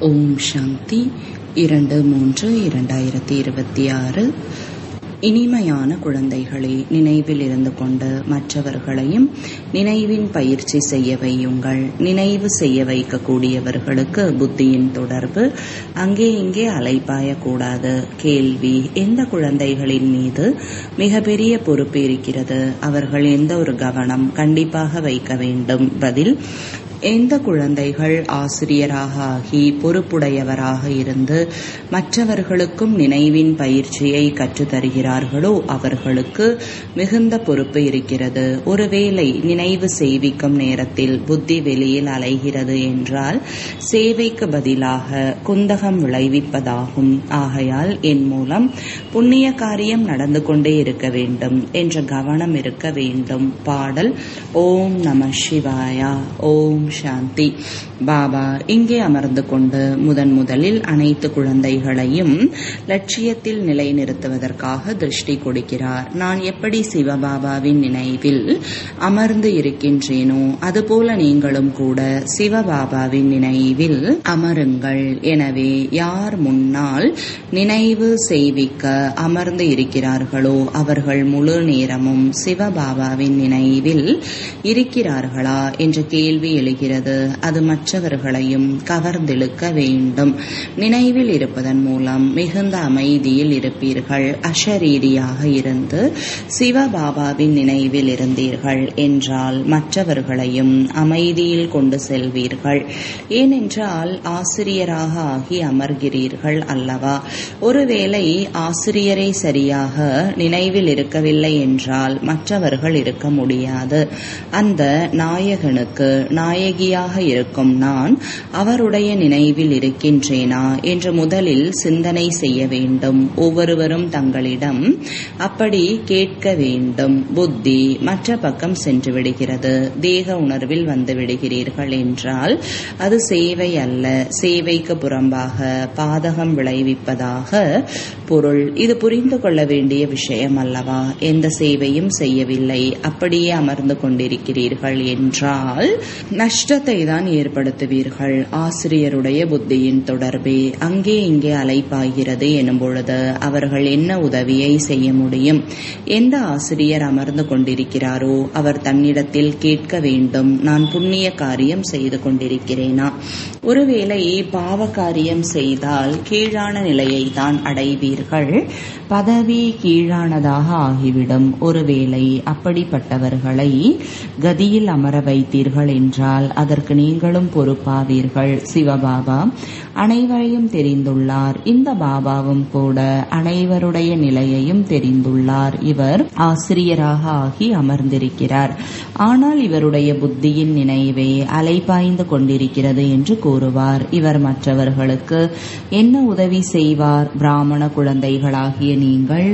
ஓம் சாந்தி இரண்டு மூன்று இரண்டாயிரத்தி இருபத்தி ஆறு இனிமையான குழந்தைகளே நினைவில் இருந்து கொண்டு மற்றவர்களையும் நினைவின் பயிற்சி செய்ய வையுங்கள் நினைவு செய்ய வைக்கக்கூடியவர்களுக்கு புத்தியின் தொடர்பு அங்கே இங்கே அலைப்பாயக்கூடாது கேள்வி எந்த குழந்தைகளின் மீது மிகப்பெரிய பொறுப்பு இருக்கிறது அவர்கள் எந்த ஒரு கவனம் கண்டிப்பாக வைக்க வேண்டும் பதில் எந்த குழந்தைகள் ஆசிரியராக ஆகி பொறுப்புடையவராக இருந்து மற்றவர்களுக்கும் நினைவின் பயிற்சியை கற்றுத்தருகிறார்களோ அவர்களுக்கு மிகுந்த பொறுப்பு இருக்கிறது ஒருவேளை நினைவு செய்விக்கும் நேரத்தில் புத்தி வெளியில் அலைகிறது என்றால் சேவைக்கு பதிலாக குந்தகம் விளைவிப்பதாகும் ஆகையால் என் மூலம் புண்ணிய காரியம் நடந்து கொண்டே இருக்க வேண்டும் என்ற கவனம் இருக்க வேண்டும் பாடல் ஓம் நம சிவாயா ஓம் சாந்தி பாபா இங்கே அமர்ந்து கொண்டு முதன் முதலில் அனைத்து குழந்தைகளையும் லட்சியத்தில் நிலைநிறுத்துவதற்காக திருஷ்டி கொடுக்கிறார் நான் எப்படி சிவபாபாவின் நினைவில் அமர்ந்து இருக்கின்றேனோ அதுபோல நீங்களும் கூட சிவபாபாவின் நினைவில் அமருங்கள் எனவே யார் முன்னால் நினைவு செய்விக்க அமர்ந்து இருக்கிறார்களோ அவர்கள் முழு நேரமும் சிவபாபாவின் நினைவில் இருக்கிறார்களா என்ற கேள்வி எழுகிறது அது மற்றவர்களையும் கவர்ந்திழுக்க வேண்டும் நினைவில் இருப்பதன் மூலம் மிகுந்த அமைதியில் இருப்பீர்கள் அஷரீரியாக இருந்து சிவபாபாவின் நினைவில் இருந்தீர்கள் என்றால் மற்றவர்களையும் அமைதியில் கொண்டு செல்வீர்கள் ஏனென்றால் ஆசிரியராக ஆகி அமர்கிறீர்கள் அல்லவா ஒருவேளை ஆசிரியரை சரியாக நினைவில் இருக்கவில்லை என்றால் மற்றவர்கள் இருக்க முடியாது அந்த நாயகனுக்கு நாயகியாக இருக்கும் நான் அவருடைய நினைவில் இருக்கின்றேனா என்று முதலில் சிந்தனை செய்ய வேண்டும் ஒவ்வொருவரும் தங்களிடம் அப்படி கேட்க வேண்டும் புத்தி மற்ற பக்கம் சென்று விடுகிறது தேக உணர்வில் வந்து விடுகிறீர்கள் என்றால் அது சேவை அல்ல சேவைக்கு புறம்பாக பாதகம் விளைவிப்பதாக பொருள் இது புரிந்து கொள்ள வேண்டிய விஷயம் அல்லவா எந்த சேவையும் செய்யவில்லை அப்படியே அமர்ந்து கொண்டிருக்கிறீர்கள் என்றால் நஷ்டத்தை தான் ஏற்படுத்துவீர்கள் ஆசிரியருடைய புத்தியின் தொடர்பே அங்கே இங்கே அலைப்பாகிறது எனும் பொழுது அவர்கள் என்ன உதவியை செய்ய முடியும் எந்த ஆசிரியர் அமர்ந்து கொண்டிருக்கிறாரோ அவர் தன்னிடத்தில் கேட்க வேண்டும் நான் புண்ணிய காரியம் செய்து கொண்டிருக்கிறேனா ஒருவேளை பாவ காரியம் செய்தால் கீழான நிலையை தான் அடைவீர்கள் பதவி கீழானதாக ஆகிவிடும் ஒருவேளை அப்படிப்பட்டவர்களை கதியில் அமர வைத்தீர்கள் என்றால் அதற்கு நீங்களும் பொறுப்பாவீர்கள் சிவபாபா அனைவரையும் தெரிந்துள்ளார் இந்த பாபாவும் கூட அனைவருடைய நிலையையும் தெரிந்துள்ளார் இவர் ஆசிரியராக ஆகி அமர்ந்திருக்கிறார் ஆனால் இவருடைய புத்தியின் நினைவே அலைபாய்ந்து கொண்டிருக்கிறது என்று கூறுவார் இவர் மற்றவர்களுக்கு என்ன உதவி செய்வார் பிராமண குழந்தைகளாகிய நீங்கள்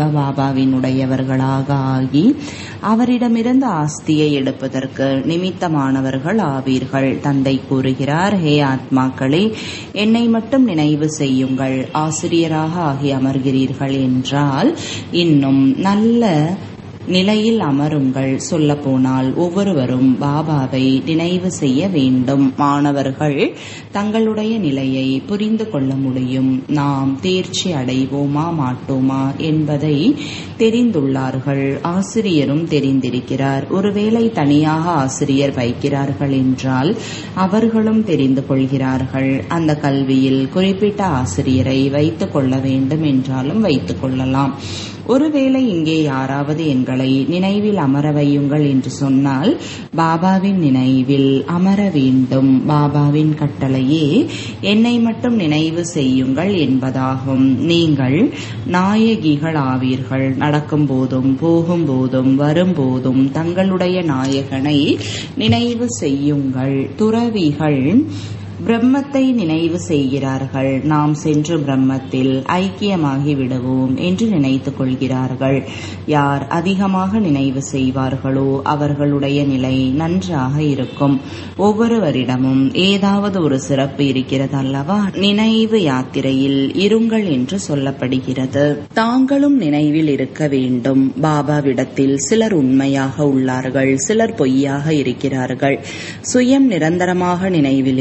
சிவபாபாவினுடையவர்களாக ஆகி அவரிடமிருந்து ஆஸ்தியை எடுப்பதற்கு நிமித்தமானவர்கள் ஆவீர்கள் தந்தை கூறுகிறார் ஹே ஆத்மாக்களே என்னை மட்டும் நினைவு செய்யுங்கள் ஆசிரியராக ஆகி அமர்கிறீர்கள் என்றால் இன்னும் நல்ல நிலையில் அமருங்கள் சொல்ல போனால் ஒவ்வொருவரும் பாபாவை நினைவு செய்ய வேண்டும் மாணவர்கள் தங்களுடைய நிலையை புரிந்து கொள்ள முடியும் நாம் தேர்ச்சி அடைவோமா மாட்டோமா என்பதை தெரிந்துள்ளார்கள் ஆசிரியரும் தெரிந்திருக்கிறார் ஒருவேளை தனியாக ஆசிரியர் வைக்கிறார்கள் என்றால் அவர்களும் தெரிந்து கொள்கிறார்கள் அந்த கல்வியில் குறிப்பிட்ட ஆசிரியரை வைத்துக் கொள்ள வேண்டும் என்றாலும் வைத்துக் கொள்ளலாம் ஒருவேளை இங்கே யாராவது எங்களை நினைவில் அமர வையுங்கள் என்று சொன்னால் பாபாவின் நினைவில் அமர வேண்டும் பாபாவின் கட்டளையே என்னை மட்டும் நினைவு செய்யுங்கள் என்பதாகும் நீங்கள் நாயகிகள் ஆவீர்கள் நடக்கும் போதும் போகும் போதும் வரும்போதும் தங்களுடைய நாயகனை நினைவு செய்யுங்கள் துறவிகள் பிரம்மத்தை நினைவு செய்கிறார்கள் நாம் சென்று பிரம்மத்தில் ஐக்கியமாகி விடுவோம் என்று நினைத்துக் கொள்கிறார்கள் யார் அதிகமாக நினைவு செய்வார்களோ அவர்களுடைய நிலை நன்றாக இருக்கும் ஒவ்வொருவரிடமும் ஏதாவது ஒரு சிறப்பு இருக்கிறது அல்லவா நினைவு யாத்திரையில் இருங்கள் என்று சொல்லப்படுகிறது தாங்களும் நினைவில் இருக்க வேண்டும் பாபாவிடத்தில் சிலர் உண்மையாக உள்ளார்கள் சிலர் பொய்யாக இருக்கிறார்கள் சுயம் நிரந்தரமாக நினைவில் இருப்பது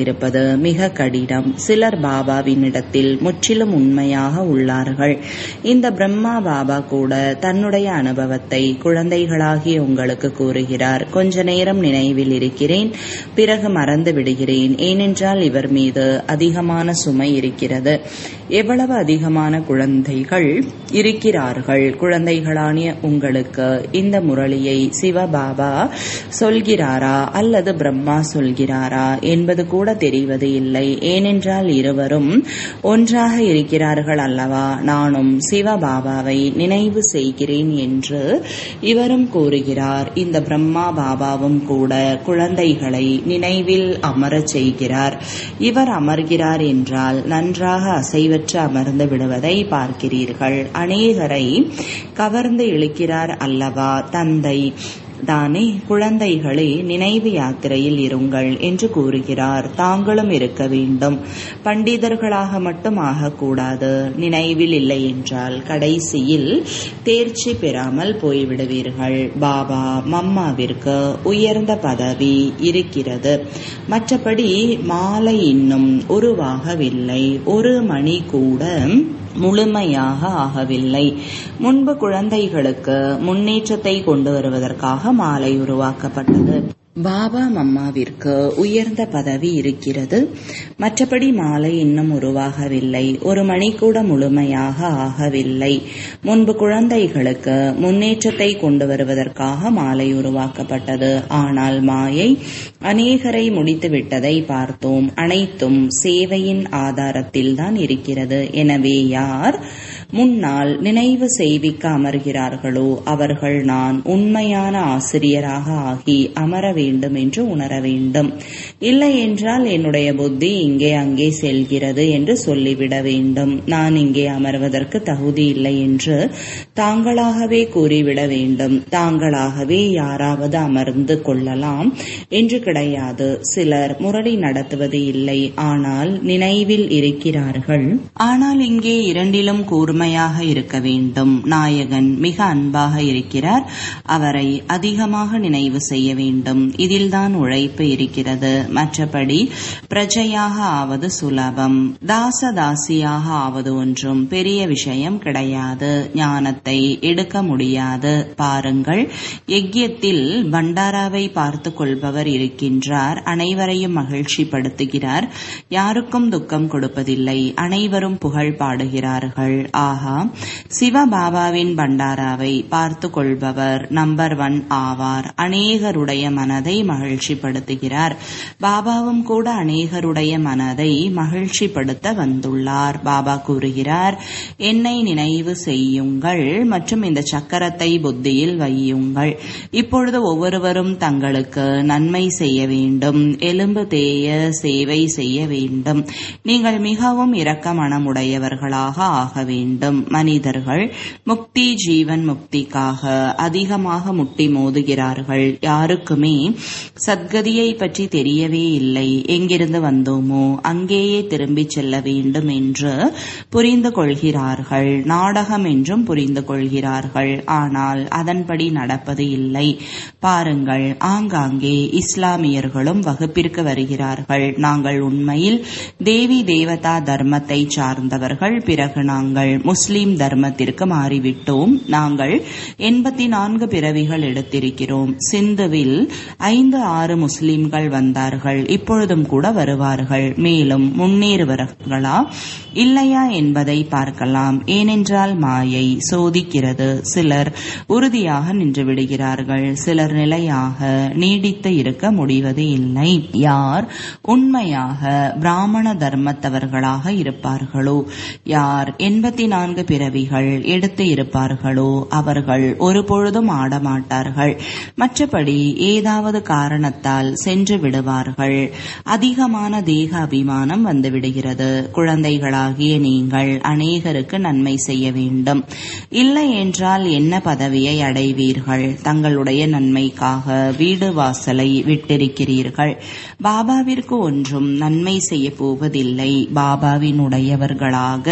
மிக கடினம் சிலர் பாபாவினிடத்தில் முற்றிலும் உண்மையாக உள்ளார்கள் இந்த பிரம்மா பாபா கூட தன்னுடைய அனுபவத்தை குழந்தைகளாகிய உங்களுக்கு கூறுகிறார் கொஞ்ச நேரம் நினைவில் இருக்கிறேன் பிறகு மறந்து விடுகிறேன் ஏனென்றால் இவர் மீது அதிகமான சுமை இருக்கிறது எவ்வளவு அதிகமான குழந்தைகள் இருக்கிறார்கள் குழந்தைகளான உங்களுக்கு இந்த முரளியை சிவபாபா சொல்கிறாரா அல்லது பிரம்மா சொல்கிறாரா என்பது கூட தெரிவது இல்லை ஏனென்றால் இருவரும் ஒன்றாக இருக்கிறார்கள் அல்லவா நானும் சிவபாபாவை நினைவு செய்கிறேன் என்று இவரும் கூறுகிறார் இந்த பிரம்மா பாபாவும் கூட குழந்தைகளை நினைவில் அமரச் செய்கிறார் இவர் அமர்கிறார் என்றால் நன்றாக அசைவற்று அமர்ந்து விடுவதை பார்க்கிறீர்கள் அநேகரை கவர்ந்து இழுக்கிறார் அல்லவா தந்தை தானே குழந்தைகளே நினைவு யாத்திரையில் இருங்கள் என்று கூறுகிறார் தாங்களும் இருக்க வேண்டும் பண்டிதர்களாக மட்டும் ஆகக்கூடாது நினைவில் இல்லை என்றால் கடைசியில் தேர்ச்சி பெறாமல் போய்விடுவீர்கள் பாபா மம்மாவிற்கு உயர்ந்த பதவி இருக்கிறது மற்றபடி மாலை இன்னும் உருவாகவில்லை ஒரு மணி கூட முழுமையாக ஆகவில்லை முன்பு குழந்தைகளுக்கு முன்னேற்றத்தை கொண்டு வருவதற்காக மாலை உருவாக்கப்பட்டது பாபா மம்மாவிற்கு உயர்ந்த பதவி இருக்கிறது மற்றபடி மாலை இன்னும் உருவாகவில்லை ஒரு மணி கூட முழுமையாக ஆகவில்லை முன்பு குழந்தைகளுக்கு முன்னேற்றத்தை கொண்டு வருவதற்காக மாலை உருவாக்கப்பட்டது ஆனால் மாயை அநேகரை முடித்து விட்டதை பார்த்தோம் அனைத்தும் சேவையின் ஆதாரத்தில் தான் இருக்கிறது எனவே யார் முன்னால் நினைவு செய்விக்க அமர்கிறார்களோ அவர்கள் நான் உண்மையான ஆசிரியராக ஆகி அமர வேண்டும் என்று உணர வேண்டும் இல்லை என்றால் என்னுடைய புத்தி இங்கே அங்கே செல்கிறது என்று சொல்லிவிட வேண்டும் நான் இங்கே அமர்வதற்கு தகுதி இல்லை என்று தாங்களாகவே கூறிவிட வேண்டும் தாங்களாகவே யாராவது அமர்ந்து கொள்ளலாம் என்று கிடையாது சிலர் முரளி நடத்துவது இல்லை ஆனால் நினைவில் இருக்கிறார்கள் ஆனால் இங்கே இரண்டிலும் கூர்மையாக இருக்க வேண்டும் நாயகன் மிக அன்பாக இருக்கிறார் அவரை அதிகமாக நினைவு செய்ய வேண்டும் இதில்தான் உழைப்பு இருக்கிறது மற்றபடி பிரஜையாக ஆவது சுலபம் தாசதாசியாக ஆவது ஒன்றும் பெரிய விஷயம் கிடையாது ஞானத்தை எடுக்க முடியாது பாருங்கள் யஜ்யத்தில் பண்டாராவை பார்த்து கொள்பவர் இருக்கின்றார் அனைவரையும் மகிழ்ச்சிப்படுத்துகிறார் யாருக்கும் துக்கம் கொடுப்பதில்லை அனைவரும் புகழ் பாடுகிறார்கள் ஆஹா சிவபாபாவின் பண்டாராவை பார்த்து கொள்பவர் நம்பர் ஒன் ஆவார் அநேகருடைய மனதை மகிழ்ச்சிப்படுத்துகிறார் பாபாவும் கூட அநேகருடைய மனதை மகிழ்ச்சிப்படுத்த வந்துள்ளார் பாபா கூறுகிறார் என்னை நினைவு செய்யுங்கள் மற்றும் இந்த சக்கரத்தை புத்தியில் வையுங்கள் இப்பொழுது ஒவ்வொருவரும் தங்களுக்கு நன்மை செய்ய வேண்டும் எலும்பு தேய சேவை செய்ய வேண்டும் நீங்கள் மிகவும் இரக்க மனமுடையவர்களாக ஆக வேண்டும் மனிதர்கள் முக்தி ஜீவன் முக்திக்காக அதிகமாக முட்டி மோதுகிறார்கள் யாருக்குமே சத்கதியை பற்றி தெரியவே இல்லை எங்கிருந்து வந்தோமோ அங்கேயே திரும்பிச் செல்ல வேண்டும் என்று புரிந்து கொள்கிறார்கள் நாடகம் என்றும் புரிந்து கொள்கிறார்கள் ஆனால் அதன்படி நடப்பது இல்லை பாருங்கள் ஆங்காங்கே இஸ்லாமியர்களும் வகுப்பிற்கு வருகிறார்கள் நாங்கள் உண்மையில் தேவி தேவதா தர்மத்தை சார்ந்தவர்கள் பிறகு நாங்கள் முஸ்லிம் தர்மத்திற்கு மாறிவிட்டோம் நாங்கள் எண்பத்தி நான்கு பிறவிகள் எடுத்திருக்கிறோம் சிந்துவில் ஐந்து ஆறு முஸ்லிம்கள் வந்தார்கள் இப்பொழுதும் கூட வருவார்கள் மேலும் முன்னேறுவார்களா இல்லையா என்பதை பார்க்கலாம் ஏனென்றால் மாயை சோதிக்கிறது சிலர் உறுதியாக நின்று விடுகிறார்கள் சிலர் நிலையாக நீடித்து இருக்க முடிவது இல்லை யார் உண்மையாக பிராமண தர்மத்தவர்களாக இருப்பார்களோ யார் எண்பத்தி நான்கு பிறவிகள் எடுத்து இருப்பார்களோ அவர்கள் ஒருபொழுதும் ஆடமாட்டார்கள் மற்றபடி ஏதாவது காரணத்தால் சென்று விடுவார்கள் அதிகமான தேக அபிமானம் வந்துவிடுகிறது குழந்தைகளாகிய நீங்கள் அநேகருக்கு நன்மை செய்ய வேண்டும் இல்லை என்றால் என்ன பதவியை அடைவீர்கள் தங்களுடைய நன்மைக்காக வீடு வாசலை விட்டிருக்கிறீர்கள் பாபாவிற்கு ஒன்றும் நன்மை செய்ய போவதில்லை பாபாவினுடையவர்களாக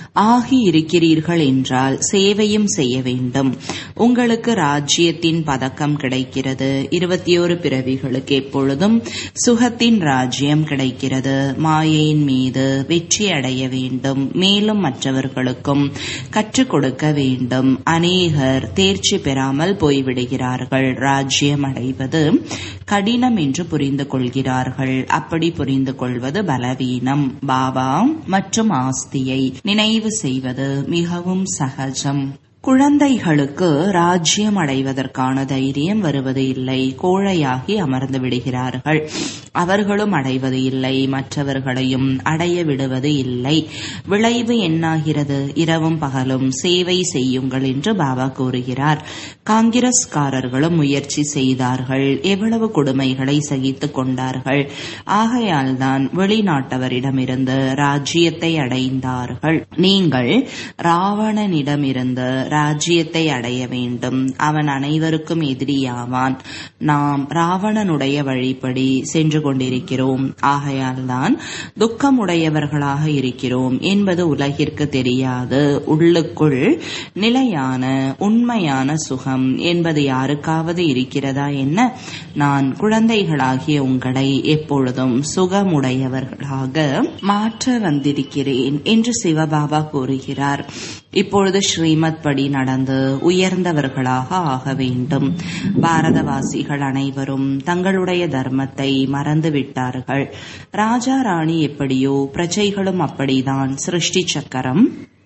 ஆகி இருக்கிறீர்கள் என்றால் சேவையும் செய்ய வேண்டும் உங்களுக்கு ராஜ்யத்தின் பதக்கம் கிடைக்கிறது இருபத்தி ஒரு பிறவிகளுக்கு எப்பொழுதும் சுகத்தின் ராஜ்யம் கிடைக்கிறது மாயையின் மீது வெற்றி அடைய வேண்டும் மேலும் மற்றவர்களுக்கும் கற்றுக் கொடுக்க வேண்டும் அநேகர் தேர்ச்சி பெறாமல் போய்விடுகிறார்கள் ராஜ்யம் அடைவது கடினம் என்று புரிந்து கொள்கிறார்கள் அப்படி புரிந்து கொள்வது பலவீனம் பாபா மற்றும் ஆஸ்தியை நினைவு செய்வது மிகவும் சகஜம் குழந்தைகளுக்கு ராஜ்யம் அடைவதற்கான தைரியம் வருவது இல்லை கோழையாகி அமர்ந்து விடுகிறார்கள் அவர்களும் அடைவது இல்லை மற்றவர்களையும் அடைய விடுவது இல்லை விளைவு என்னாகிறது இரவும் பகலும் சேவை செய்யுங்கள் என்று பாபா கூறுகிறார் காங்கிரஸ்காரர்களும் முயற்சி செய்தார்கள் எவ்வளவு கொடுமைகளை சகித்துக் கொண்டார்கள் ஆகையால் தான் வெளிநாட்டவரிடமிருந்து ராஜ்யத்தை அடைந்தார்கள் நீங்கள் ராவணனிடமிருந்து ராஜ்யத்தை அடைய வேண்டும் அவன் அனைவருக்கும் எதிரியாவான் நாம் ராவணனுடைய வழிப்படி சென்று கொண்டிருக்கிறோம் ஆகையால் தான் துக்கமுடையவர்களாக இருக்கிறோம் என்பது உலகிற்கு தெரியாது உள்ளுக்குள் நிலையான உண்மையான சுகம் என்பது யாருக்காவது இருக்கிறதா என்ன நான் குழந்தைகளாகிய உங்களை எப்பொழுதும் சுகமுடையவர்களாக மாற்ற வந்திருக்கிறேன் என்று சிவபாபா கூறுகிறார் இப்பொழுது ஸ்ரீமத் படி நடந்து உயர்ந்தவர்களாக ஆக வேண்டும் பாரதவாசிகள் அனைவரும் தங்களுடைய தர்மத்தை மறந்து விட்டார்கள் ராஜா ராணி எப்படியோ பிரஜைகளும் அப்படிதான் சிருஷ்டி சக்கரம்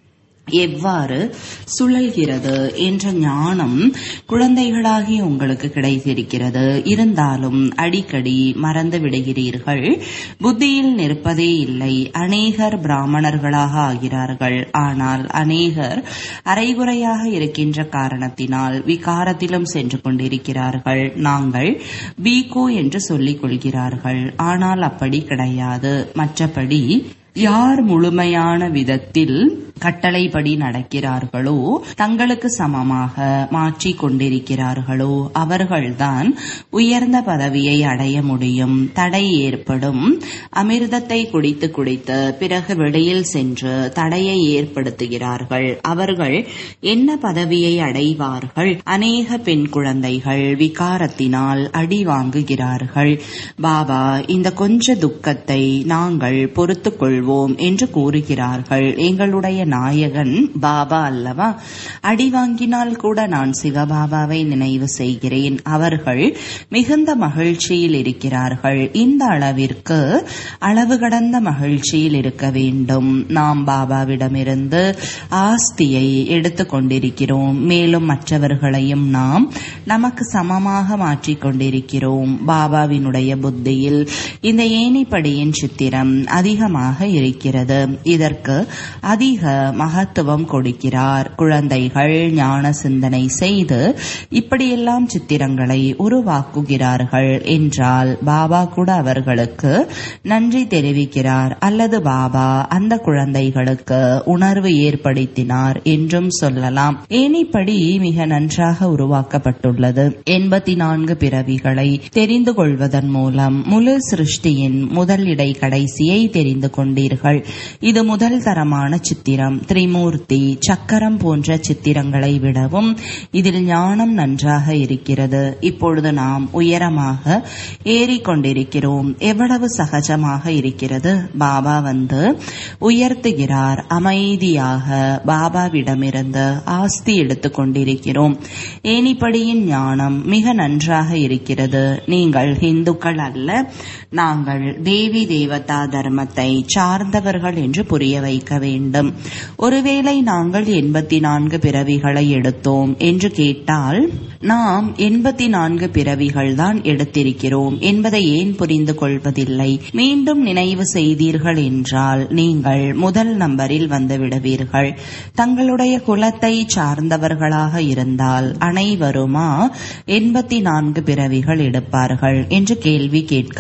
எவ்வாறு சுழல்கிறது என்ற ஞானம் குழந்தைகளாகி உங்களுக்கு கிடைத்திருக்கிறது இருந்தாலும் அடிக்கடி மறந்து விடுகிறீர்கள் புத்தியில் நிற்பதே இல்லை அநேகர் பிராமணர்களாக ஆகிறார்கள் ஆனால் அநேகர் அரைகுறையாக இருக்கின்ற காரணத்தினால் விகாரத்திலும் சென்று கொண்டிருக்கிறார்கள் நாங்கள் பீகோ என்று சொல்லிக் கொள்கிறார்கள் ஆனால் அப்படி கிடையாது மற்றபடி யார் முழுமையான விதத்தில் கட்டளைப்படி நடக்கிறார்களோ தங்களுக்கு சமமாக மாற்றிக் கொண்டிருக்கிறார்களோ அவர்கள்தான் உயர்ந்த பதவியை அடைய முடியும் தடை ஏற்படும் அமிர்தத்தை குடித்து குடித்து பிறகு வெளியில் சென்று தடையை ஏற்படுத்துகிறார்கள் அவர்கள் என்ன பதவியை அடைவார்கள் அநேக பெண் குழந்தைகள் விகாரத்தினால் அடி வாங்குகிறார்கள் பாபா இந்த கொஞ்ச துக்கத்தை நாங்கள் பொறுத்துக் கொள்வோம் என்று கூறுகிறார்கள் எங்களுடைய நாயகன் பாபா அல்லவா அடி வாங்கினால் கூட நான் சிவபாபாவை நினைவு செய்கிறேன் அவர்கள் மிகுந்த மகிழ்ச்சியில் இருக்கிறார்கள் இந்த அளவிற்கு அளவு கடந்த மகிழ்ச்சியில் இருக்க வேண்டும் நாம் பாபாவிடமிருந்து ஆஸ்தியை எடுத்துக் கொண்டிருக்கிறோம் மேலும் மற்றவர்களையும் நாம் நமக்கு சமமாக மாற்றிக் கொண்டிருக்கிறோம் பாபாவினுடைய புத்தியில் இந்த ஏணிப்படியின் சித்திரம் அதிகமாக இருக்கிறது இதற்கு அதிக மகத்துவம் கொடுக்கிறார் குழந்தைகள் ஞான சிந்தனை செய்து இப்படியெல்லாம் சித்திரங்களை உருவாக்குகிறார்கள் என்றால் பாபா கூட அவர்களுக்கு நன்றி தெரிவிக்கிறார் அல்லது பாபா அந்த குழந்தைகளுக்கு உணர்வு ஏற்படுத்தினார் என்றும் சொல்லலாம் ஏனிப்படி மிக நன்றாக உருவாக்கப்பட்டுள்ளது எண்பத்தி நான்கு பிறவிகளை தெரிந்து கொள்வதன் மூலம் முழு சிருஷ்டியின் முதல் இடை கடைசியை தெரிந்து கொண்டீர்கள் இது முதல் தரமான சித்திரம் திரிமூர்த்தி சக்கரம் போன்ற சித்திரங்களை விடவும் இதில் ஞானம் நன்றாக இருக்கிறது இப்பொழுது நாம் உயரமாக ஏறிக்கொண்டிருக்கிறோம் எவ்வளவு சகஜமாக இருக்கிறது பாபா வந்து உயர்த்துகிறார் அமைதியாக பாபாவிடமிருந்து ஆஸ்தி எடுத்துக் கொண்டிருக்கிறோம் ஏனிப்படியின் ஞானம் மிக நன்றாக இருக்கிறது நீங்கள் இந்துக்கள் அல்ல நாங்கள் தேவி தேவதா தர்மத்தை சார்ந்தவர்கள் என்று புரிய வைக்க வேண்டும் ஒருவேளை நாங்கள் எண்பத்தி நான்கு பிறவிகளை எடுத்தோம் என்று கேட்டால் நாம் எண்பத்தி நான்கு பிறவிகள் தான் எடுத்திருக்கிறோம் என்பதை ஏன் புரிந்து கொள்வதில்லை மீண்டும் நினைவு செய்தீர்கள் என்றால் நீங்கள் முதல் நம்பரில் வந்து விடுவீர்கள் தங்களுடைய குலத்தை சார்ந்தவர்களாக இருந்தால் அனைவருமா எண்பத்தி நான்கு பிறவிகள் எடுப்பார்கள் என்று கேள்வி கேட்க மாட்டார்கள்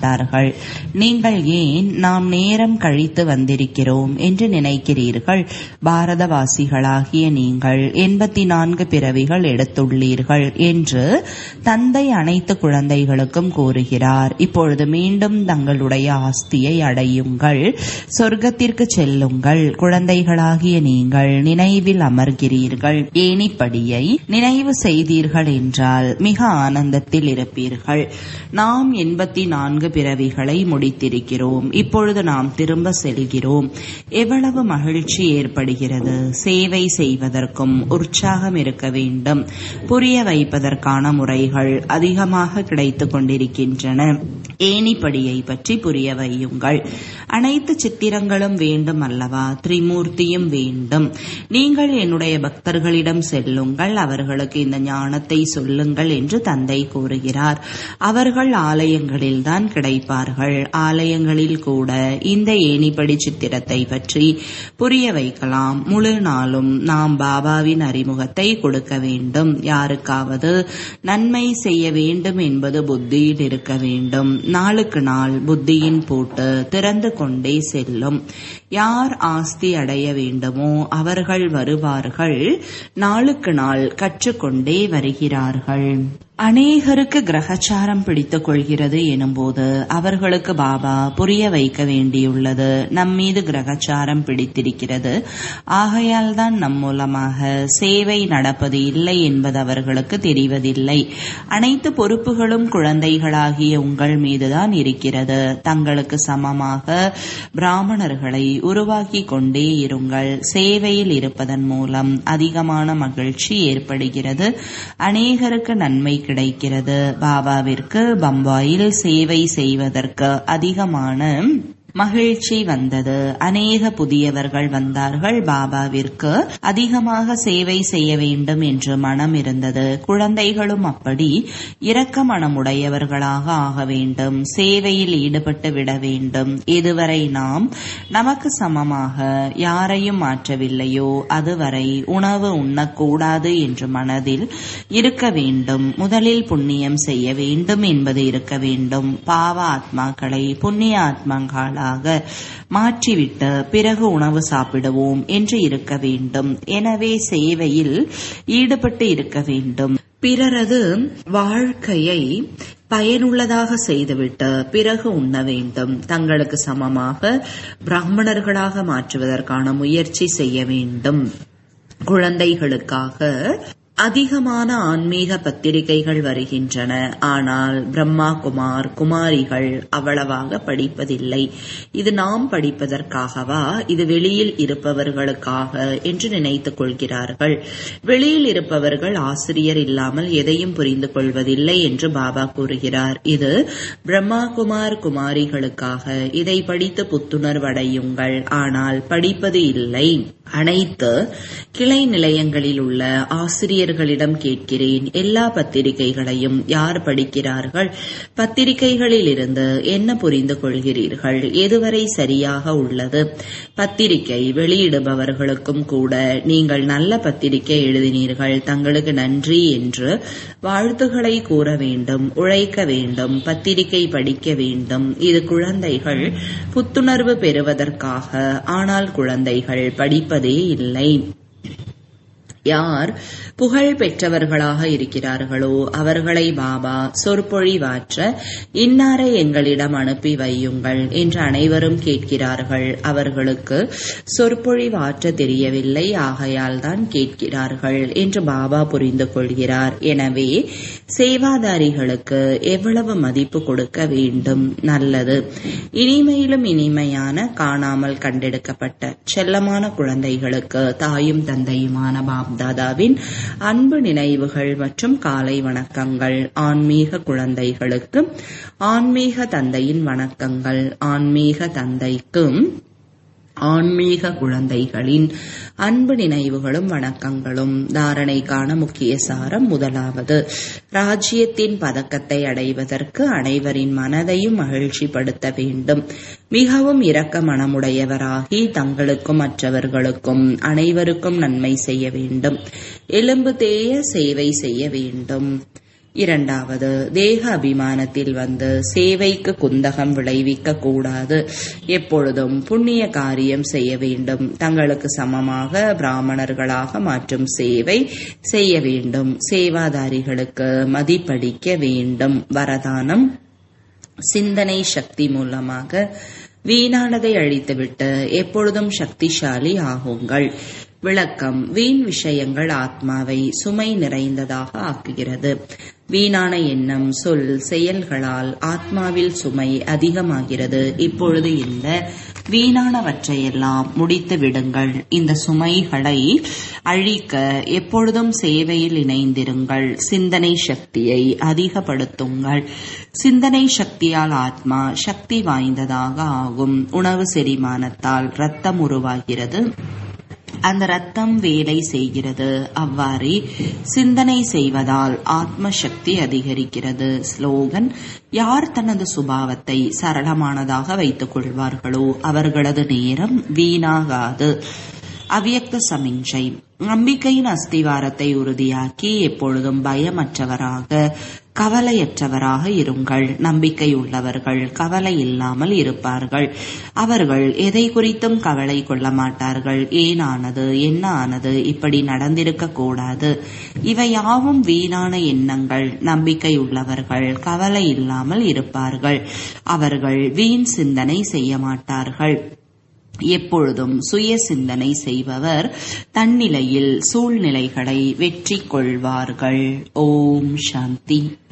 கேட்டார்கள் நீங்கள் ஏன் நாம் நேரம் கழித்து வந்திருக்கிறோம் என்று நினைக்கிறீர்கள் பாரதவாசிகளாகிய நீங்கள் எண்பத்தி நான்கு பிறவிகள் எடுத்துள்ளீர்கள் என்று தந்தை அனைத்து குழந்தைகளுக்கும் கூறுகிறார் இப்பொழுது மீண்டும் தங்களுடைய ஆஸ்தியை அடையுங்கள் சொர்க்கத்திற்கு செல்லுங்கள் குழந்தைகளாகிய நீங்கள் நினைவில் அமர்கிறீர்கள் ஏனிப்படியை நினைவு செய்தீர்கள் என்றால் மிக ஆனந்தத்தில் இருப்பீர்கள் நாம் எண்பத்தி நான்கு பிறவிகளை முடித்திருக்கிறோம் இப்பொழுது நாம் திரும்ப செல்கிறோம் எவ்வளவு மகிழ்ச்சி ஏற்படுகிறது சேவை செய்வதற்கும் உற்சாகம் இருக்க வேண்டும் புரிய வைப்பதற்கான முறைகள் அதிகமாக கிடைத்துக் கொண்டிருக்கின்றன ஏனிப்படியை பற்றி புரிய வையுங்கள் அனைத்து சித்திரங்களும் வேண்டும் அல்லவா திரிமூர்த்தியும் வேண்டும் நீங்கள் என்னுடைய பக்தர்களிடம் செல்லுங்கள் அவர்களுக்கு இந்த ஞானத்தை சொல்லுங்கள் என்று தந்தை கூறுகிறார் அவர்கள் ஆலயங்களில் தான் கிடைப்பார்கள் ஆலயங்களில் கூட இந்த ஏனிப்படி சித்திரத்தை பற்றி புரிய வைக்கலாம் முழு நாளும் நாம் பாபாவின் அறிமுகத்தை கொடுக்க வேண்டும் யாருக்காவது நன்மை செய்ய வேண்டும் என்பது புத்தியில் இருக்க வேண்டும் நாளுக்கு நாள் புத்தியின் பூட்டு திறந்து கொண்டே செல்லும் யார் ஆஸ்தி அடைய வேண்டுமோ அவர்கள் வருவார்கள் நாளுக்கு நாள் கற்றுக்கொண்டே வருகிறார்கள் அநேகருக்கு கிரகச்சாரம் பிடித்துக் கொள்கிறது எனும்போது அவர்களுக்கு பாபா புரிய வைக்க வேண்டியுள்ளது நம் மீது கிரகச்சாரம் பிடித்திருக்கிறது ஆகையால் தான் நம் மூலமாக சேவை நடப்பது இல்லை என்பது அவர்களுக்கு தெரிவதில்லை அனைத்து பொறுப்புகளும் குழந்தைகளாகிய உங்கள் மீதுதான் இருக்கிறது தங்களுக்கு சமமாக பிராமணர்களை உருவாக்கி கொண்டே இருங்கள் சேவையில் இருப்பதன் மூலம் அதிகமான மகிழ்ச்சி ஏற்படுகிறது அநேகருக்கு நன்மை கிடைக்கிறது பாபாவிற்கு பம்பாயில் சேவை செய்வதற்கு அதிகமான மகிழ்ச்சி வந்தது அநேக புதியவர்கள் வந்தார்கள் பாபாவிற்கு அதிகமாக சேவை செய்ய வேண்டும் என்று மனம் இருந்தது குழந்தைகளும் அப்படி இரக்க மனமுடையவர்களாக ஆக வேண்டும் சேவையில் ஈடுபட்டு விட வேண்டும் இதுவரை நாம் நமக்கு சமமாக யாரையும் மாற்றவில்லையோ அதுவரை உணவு உண்ணக்கூடாது என்று மனதில் இருக்க வேண்டும் முதலில் புண்ணியம் செய்ய வேண்டும் என்பது இருக்க வேண்டும் பாவ ஆத்மாக்களை புண்ணிய ஆத்மாக்களாக மாற்றிவிட்டு பிறகு உணவு சாப்பிடுவோம் என்று இருக்க வேண்டும் எனவே சேவையில் ஈடுபட்டு இருக்க வேண்டும் பிறரது வாழ்க்கையை பயனுள்ளதாக செய்துவிட்டு பிறகு உண்ண வேண்டும் தங்களுக்கு சமமாக பிராமணர்களாக மாற்றுவதற்கான முயற்சி செய்ய வேண்டும் குழந்தைகளுக்காக அதிகமான ஆன்மீக பத்திரிகைகள் வருகின்றன ஆனால் பிரம்மா குமார் குமாரிகள் அவ்வளவாக படிப்பதில்லை இது நாம் படிப்பதற்காகவா இது வெளியில் இருப்பவர்களுக்காக என்று நினைத்துக் கொள்கிறார்கள் வெளியில் இருப்பவர்கள் ஆசிரியர் இல்லாமல் எதையும் புரிந்து கொள்வதில்லை என்று பாபா கூறுகிறார் இது பிரம்மா குமார் குமாரிகளுக்காக இதை படித்து புத்துணர்வடையுங்கள் ஆனால் படிப்பது இல்லை அனைத்து கிளை நிலையங்களில் உள்ள ஆசிரியர்களிடம் கேட்கிறேன் எல்லா பத்திரிகைகளையும் யார் படிக்கிறார்கள் பத்திரிகைகளில் இருந்து என்ன புரிந்து கொள்கிறீர்கள் எதுவரை சரியாக உள்ளது பத்திரிகை வெளியிடுபவர்களுக்கும் கூட நீங்கள் நல்ல பத்திரிகை எழுதினீர்கள் தங்களுக்கு நன்றி என்று வாழ்த்துக்களை கூற வேண்டும் உழைக்க வேண்டும் பத்திரிகை படிக்க வேண்டும் இது குழந்தைகள் புத்துணர்வு பெறுவதற்காக ஆனால் குழந்தைகள் படிப்பதே இல்லை யார் புகழ் பெற்றவர்களாக இருக்கிறார்களோ அவர்களை பாபா சொற்பொழிவாற்ற இன்னாரை எங்களிடம் அனுப்பி வையுங்கள் என்று அனைவரும் கேட்கிறார்கள் அவர்களுக்கு சொற்பொழிவாற்ற தெரியவில்லை ஆகையால் தான் கேட்கிறார்கள் என்று பாபா புரிந்து கொள்கிறார் எனவே சேவாதாரிகளுக்கு எவ்வளவு மதிப்பு கொடுக்க வேண்டும் நல்லது இனிமையிலும் இனிமையான காணாமல் கண்டெடுக்கப்பட்ட செல்லமான குழந்தைகளுக்கு தாயும் தந்தையுமான பாப்தாதாவின் அன்பு நினைவுகள் மற்றும் காலை வணக்கங்கள் ஆன்மீக குழந்தைகளுக்கு ஆன்மீக தந்தையின் வணக்கங்கள் ஆன்மீக தந்தைக்கும் ஆன்மீக குழந்தைகளின் அன்பு நினைவுகளும் வணக்கங்களும் தாரணைக்கான முக்கிய சாரம் முதலாவது ராஜ்யத்தின் பதக்கத்தை அடைவதற்கு அனைவரின் மனதையும் மகிழ்ச்சிப்படுத்த வேண்டும் மிகவும் இரக்க மனமுடையவராகி தங்களுக்கும் மற்றவர்களுக்கும் அனைவருக்கும் நன்மை செய்ய வேண்டும் எலும்பு தேய சேவை செய்ய வேண்டும் இரண்டாவது தேக அபிமானத்தில் வந்து சேவைக்கு குந்தகம் விளைவிக்க கூடாது எப்பொழுதும் புண்ணிய காரியம் செய்ய வேண்டும் தங்களுக்கு சமமாக பிராமணர்களாக மாற்றும் சேவை செய்ய வேண்டும் சேவாதாரிகளுக்கு மதிப்பளிக்க வேண்டும் வரதானம் சிந்தனை சக்தி மூலமாக வீணானதை அழித்துவிட்டு எப்பொழுதும் சக்திசாலி ஆகுங்கள் விளக்கம் வீண் விஷயங்கள் ஆத்மாவை சுமை நிறைந்ததாக ஆக்குகிறது வீணான எண்ணம் சொல் செயல்களால் ஆத்மாவில் சுமை அதிகமாகிறது இப்பொழுது இந்த வீணானவற்றையெல்லாம் முடித்து விடுங்கள் இந்த சுமைகளை அழிக்க எப்பொழுதும் சேவையில் இணைந்திருங்கள் சிந்தனை சக்தியை அதிகப்படுத்துங்கள் சிந்தனை சக்தியால் ஆத்மா சக்தி வாய்ந்ததாக ஆகும் உணவு செரிமானத்தால் ரத்தம் உருவாகிறது அந்த ரத்தம் வேலை செய்கிறது அவ்வாறே சிந்தனை செய்வதால் ஆத்ம சக்தி அதிகரிக்கிறது ஸ்லோகன் யார் தனது சுபாவத்தை சரளமானதாக வைத்துக் கொள்வார்களோ அவர்களது நேரம் வீணாகாது அவ்யக்த சமிஞ்சை நம்பிக்கையின் அஸ்திவாரத்தை உறுதியாக்கி எப்பொழுதும் பயமற்றவராக கவலையற்றவராக இருங்கள் நம்பிக்கை உள்ளவர்கள் கவலை இல்லாமல் இருப்பார்கள் அவர்கள் எதை குறித்தும் கவலை கொள்ள மாட்டார்கள் ஏனானது என்ன ஆனது இப்படி நடந்திருக்க கூடாது இவை யாவும் வீணான எண்ணங்கள் நம்பிக்கை உள்ளவர்கள் கவலை இல்லாமல் இருப்பார்கள் அவர்கள் வீண் சிந்தனை செய்ய மாட்டார்கள் எப்பொழுதும் சுய சிந்தனை செய்பவர் தன்னிலையில் சூழ்நிலைகளை வெற்றி கொள்வார்கள் ஓம் சாந்தி